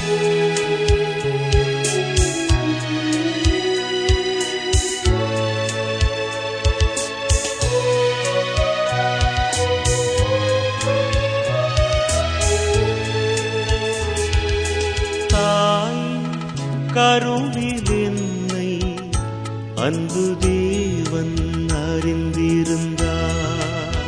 தாய் கருவில் என்னை அன்பு தேவன் அறிந்திருந்தார்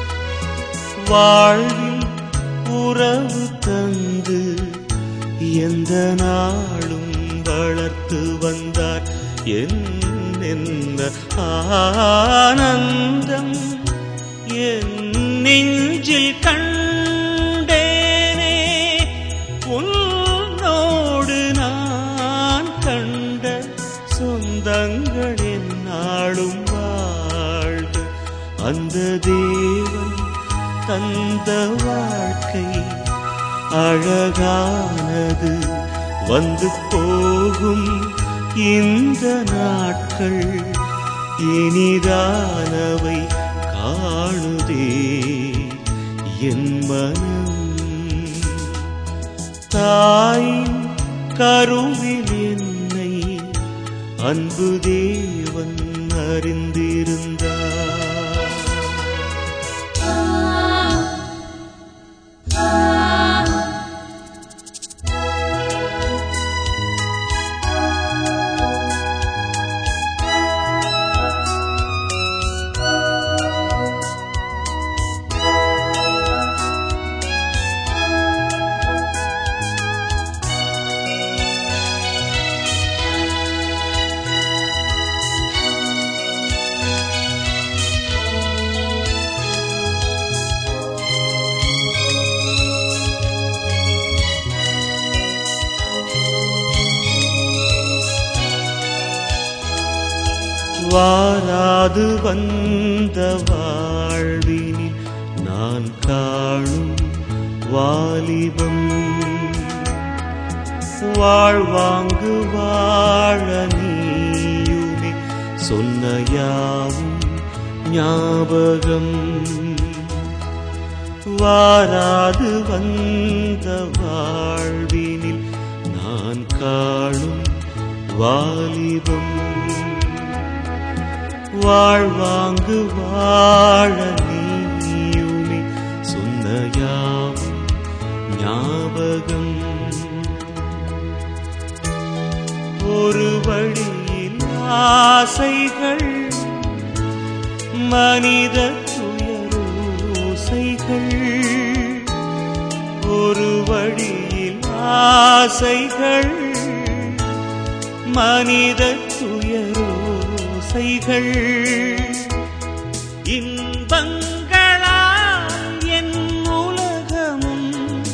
வாழ்வில் உறவு தந்து எந்த நாளும் வளர்த்து வந்தார் என்ன ஆனந்தம் என் நெஞ்சில் கண்டேனே உன்னோடு நான் கண்ட சொந்தங்கள் என்னாலும் வாழ்க அந்த தேவன் தந்த வாழ்க்கை அழகானது வந்து போகும் இந்த நாட்கள் இனிதானவை காணுதே என் மனம் தாயின் கருவில் என்னை அன்பு தேவன் அறிந்திருந்தார் வாராது வந்த வாழ்வினில் நான் காணும் வாலிபம் வாழ்வாங்கு வாழ நீயுமே சொன்ன யாவும் ஞாபகம் வாராது வந்த வாழ்வினில் நான் காணும் வாலிபம் வாழ்வாங்கு வாழ நீயுமே சொன்ன யாவும் ஞாபகம் ஒரு வழியில் ஆசைகள் மனித துயரோசைகள் ஒரு வழியில் ஆசைகள் மனித துயரோசைகள் இன்பங்களால் என் உலகமும்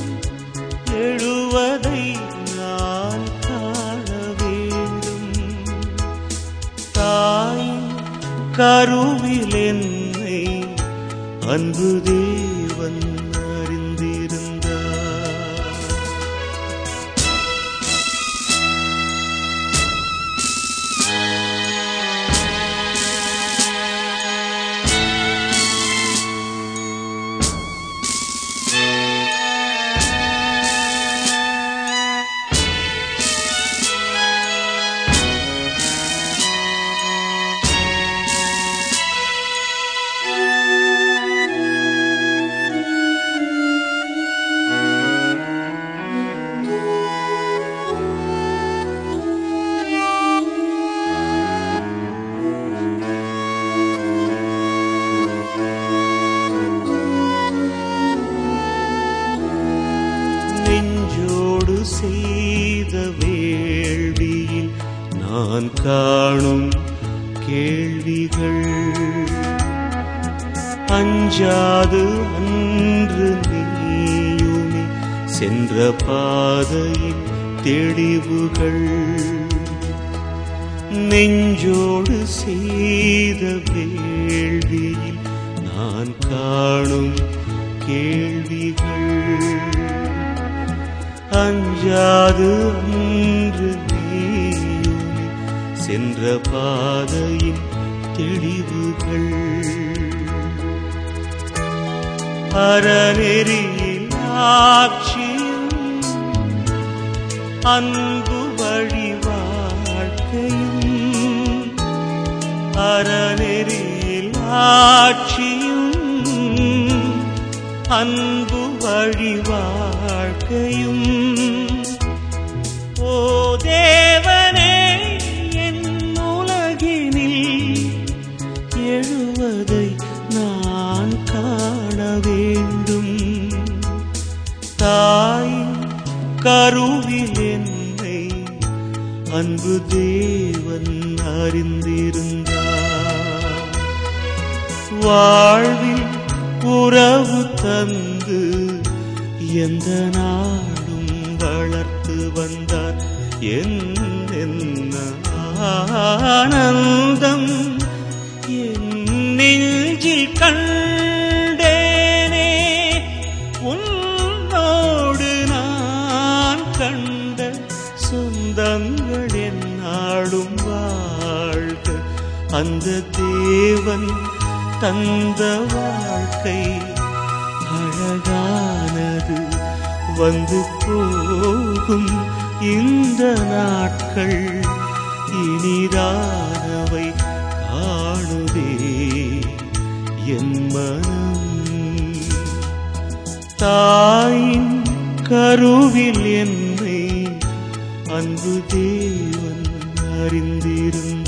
எழுவதை நான் காண வேண்டும் தாய் கருவில் என்னை அன்பு தேவன் அறிந்திருந்தார் நெஞ்சோடு செய்த வேள்வியில் நான் காணும் கேள்விகள் அஞ்சாது அன்று நீயுமே சென்ற பாதையின் தெளிவுகள் நெஞ்சோடு செய்த வேள்வியில் நான் காணும் கேள்விகள் அஞ்சாது அன்று நீயுமே சென்ற பாதையின் தெளிவுகள் அறநெறியில் ஆட்சியும் அன்பு வழி வாழ்க்கையும் அறநெறியில் ஆட்சியும் அன்பு வழி வாழ்க்கையும் ஓ தேவனே என் உலகினில் எழுவதை நான் காண வேண்டும் தாய் கருவில் என்னை அன்பு தேவன் அறிந்திருந்தார் வாழ்வில் உறவு தந்து எந்த நாடும் வளர்த்து வந்தார் என்ன ஆனந்தம் என் நெஞ்சில் கண்டேனே உன்னோடு நான் கண்ட சொந்தங்கள் என்னாலும் வாழ்க அந்த தேவன் தந்த வாழ்க்கை அழகானது வந்து போகும் இந்த நாட்கள் இனிதானவை காணுதே என் மனம் தாயின் கருவில் என்னை அன்பு தேவன் அறிந்திருந்த